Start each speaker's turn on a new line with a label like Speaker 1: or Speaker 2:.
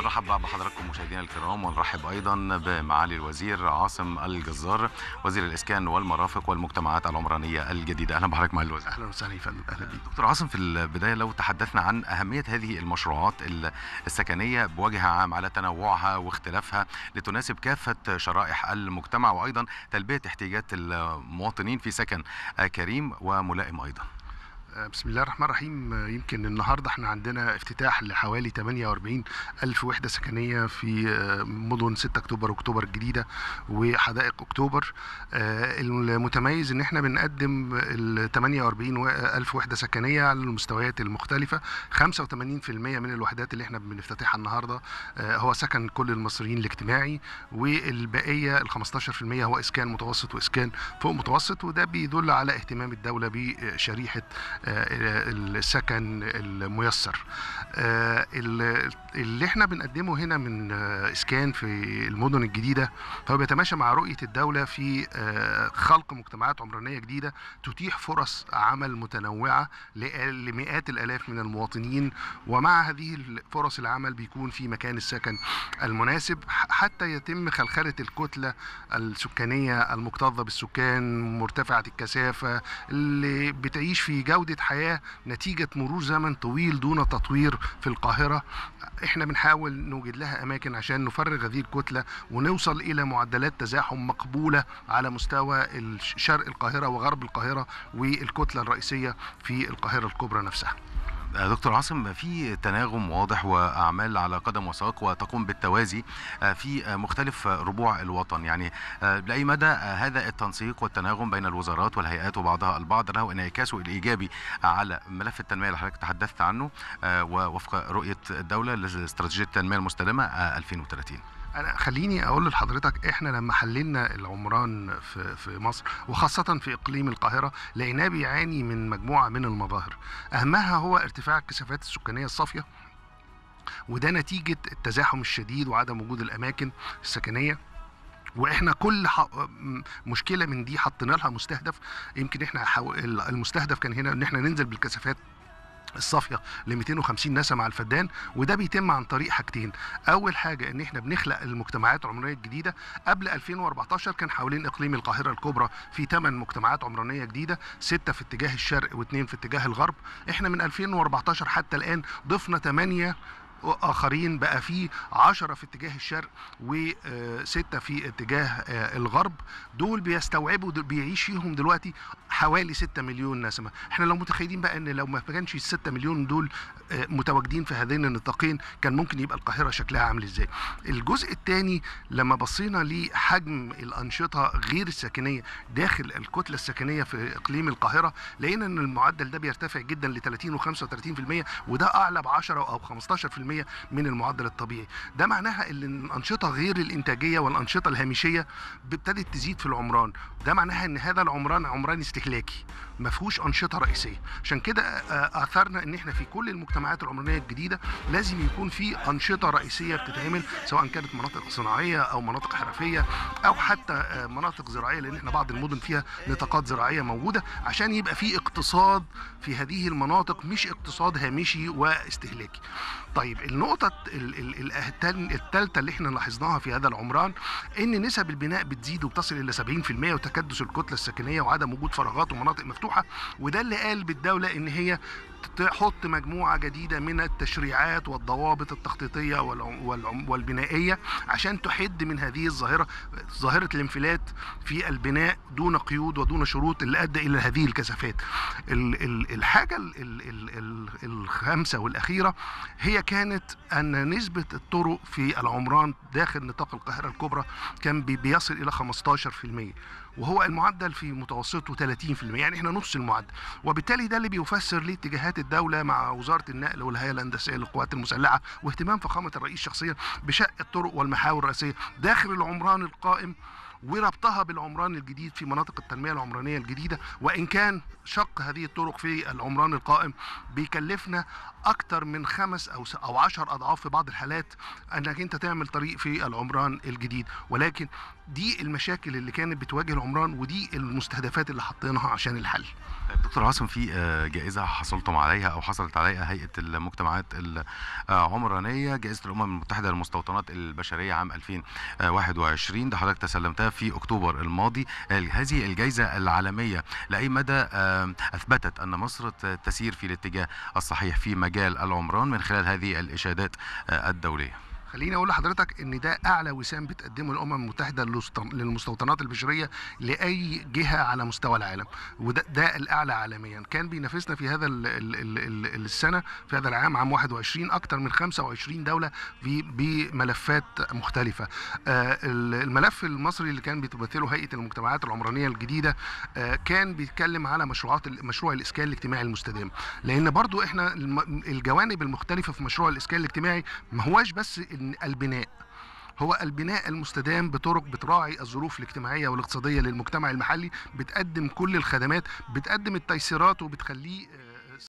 Speaker 1: بنرحب بحضراتكم مشاهدينا الكرام ونرحب ايضا بمعالي الوزير عاصم الجزار وزير الاسكان والمرافق والمجتمعات العمرانيه الجديده اهلا بحضرتك معالي الوزير
Speaker 2: اهلا وسهلا يا فندم اهلا بيك
Speaker 1: دكتور عاصم في البدايه لو تحدثنا عن اهميه هذه المشروعات السكنيه بوجه عام على تنوعها واختلافها لتناسب كافه شرائح المجتمع وايضا تلبيه احتياجات المواطنين في سكن كريم وملائم ايضا
Speaker 2: بسم الله الرحمن الرحيم يمكن النهارده احنا عندنا افتتاح لحوالي 48 الف وحده سكنيه في مدن 6 اكتوبر واكتوبر الجديده وحدائق اكتوبر المتميز ان احنا بنقدم ال 48 الف وحده سكنيه على المستويات المختلفه 85% من الوحدات اللي احنا بنفتتحها النهارده هو سكن كل المصريين الاجتماعي والبقيه ال 15% هو اسكان متوسط واسكان فوق متوسط وده بيدل على اهتمام الدوله بشريحه السكن الميسر اللي احنا بنقدمه هنا من اسكان في المدن الجديده فهو بيتماشى مع رؤيه الدوله في خلق مجتمعات عمرانيه جديده تتيح فرص عمل متنوعه لمئات الالاف من المواطنين ومع هذه فرص العمل بيكون في مكان السكن المناسب حتى يتم خلخله الكتله السكانيه المكتظه بالسكان مرتفعه الكثافه اللي بتعيش في جوده حياه نتيجه مرور زمن طويل دون تطوير في القاهره احنا بنحاول نوجد لها اماكن عشان نفرغ هذه الكتله ونوصل الى معدلات تزاحم مقبوله على مستوى شرق القاهره وغرب القاهره والكتله الرئيسيه في القاهره الكبرى نفسها
Speaker 1: دكتور عاصم في تناغم واضح واعمال على قدم وساق وتقوم بالتوازي في مختلف ربوع الوطن يعني لاي مدى هذا التنسيق والتناغم بين الوزارات والهيئات وبعضها البعض له انعكاسه الايجابي على ملف التنميه اللي حضرتك تحدثت عنه ووفق رؤيه الدوله لاستراتيجيه التنميه المستدامه 2030
Speaker 2: انا خليني اقول لحضرتك احنا لما حللنا العمران في في مصر وخاصه في اقليم القاهره لقيناه بيعاني من مجموعه من المظاهر اهمها هو ارتفاع الكثافات السكانيه الصافيه وده نتيجه التزاحم الشديد وعدم وجود الاماكن السكنيه واحنا كل ح... مشكله من دي حطينا لها مستهدف يمكن احنا حو... المستهدف كان هنا ان احنا ننزل بالكثافات الصافيه ل 250 نسمه على الفدان وده بيتم عن طريق حاجتين اول حاجه ان احنا بنخلق المجتمعات العمرانيه الجديده قبل 2014 كان حوالين اقليم القاهره الكبرى في 8 مجتمعات عمرانيه جديده سته في اتجاه الشرق واثنين في اتجاه الغرب احنا من 2014 حتى الان ضفنا 8 اخرين بقى في 10 في اتجاه الشرق وستة في اتجاه الغرب دول بيستوعبوا دول بيعيش فيهم دلوقتي حوالي 6 مليون نسمه احنا لو متخيلين بقى ان لو ما كانش ال 6 مليون دول متواجدين في هذين النطاقين كان ممكن يبقى القاهره شكلها عامل ازاي الجزء الثاني لما بصينا لحجم الانشطه غير السكنيه داخل الكتله السكنيه في اقليم القاهره لقينا ان المعدل ده بيرتفع جدا ل 30 و35% وده اعلى ب 10 او 15% من المعدل الطبيعي ده معناها ان الانشطه غير الانتاجيه والانشطه الهامشيه ابتدت تزيد في العمران ده معناها ان هذا العمران عمران استهلاكي ما فيهوش انشطه رئيسيه عشان كده اثرنا ان احنا في كل المجتمعات العمرانيه الجديده لازم يكون في انشطه رئيسيه بتتعمل سواء كانت مناطق صناعيه او مناطق حرفيه او حتى مناطق زراعيه لان احنا بعض المدن فيها نطاقات زراعيه موجوده عشان يبقى في اقتصاد في هذه المناطق مش اقتصاد هامشي واستهلاكي طيب النقطة الثالثة اللي احنا لاحظناها في هذا العمران ان نسب البناء بتزيد وبتصل الى 70% وتكدس الكتلة السكنية وعدم وجود فراغات ومناطق مفتوحة وده اللي قال بالدولة ان هي تحط مجموعة جديدة من التشريعات والضوابط التخطيطية والبنائية عشان تحد من هذه الظاهرة ظاهرة الانفلات في البناء دون قيود ودون شروط اللي أدى إلى هذه الكثافات الحاجة الخامسة والأخيرة هي كانت أن نسبة الطرق في العمران داخل نطاق القاهرة الكبرى كان بيصل إلى 15% وهو المعدل في متوسطه 30% يعني احنا نص المعدل وبالتالي ده اللي بيفسر ليه اتجاهات الدوله مع وزاره النقل والهيئه الهندسيه للقوات المسلحه واهتمام فخامه الرئيس شخصيا بشق الطرق والمحاور الرئيسيه داخل العمران القائم وربطها بالعمران الجديد في مناطق التنميه العمرانيه الجديده وان كان شق هذه الطرق في العمران القائم بيكلفنا اكتر من خمس او س- او عشر اضعاف في بعض الحالات انك انت تعمل طريق في العمران الجديد ولكن دي المشاكل اللي كانت بتواجه العمران ودي المستهدفات اللي حطيناها عشان الحل
Speaker 1: طيب دكتور عاصم في آه، جائزة حصلتم عليها أو حصلت عليها هيئة المجتمعات العمرانية جائزة الأمم المتحدة للمستوطنات البشرية عام 2021 ده حضرتك تسلمتها في أكتوبر الماضي آه، هذه الجائزة العالمية لأي مدى آه، أثبتت أن مصر ت- تسير في الاتجاه الصحيح في مجال العمران من خلال هذه الإشادات آه، الدولية
Speaker 2: خليني اقول لحضرتك ان ده اعلى وسام بتقدمه الامم المتحده للست- للمستوطنات البشريه لاي جهه على مستوى العالم وده ده الاعلى عالميا كان بينافسنا في هذا ال ال ال ال السنه في هذا العام عام 21 اكثر من 25 دوله في بملفات مختلفه آه، ال- الملف المصري اللي كان بتمثله هيئه المجتمعات العمرانيه الجديده آه، كان بيتكلم على مشروعات ال- مشروع الاسكان الاجتماعي المستدام لان برضو احنا الم- الجوانب المختلفه في مشروع الاسكان الاجتماعي ما هواش بس إن البناء هو البناء المستدام بطرق بتراعي الظروف الاجتماعيه والاقتصاديه للمجتمع المحلي بتقدم كل الخدمات بتقدم التيسيرات وبتخليه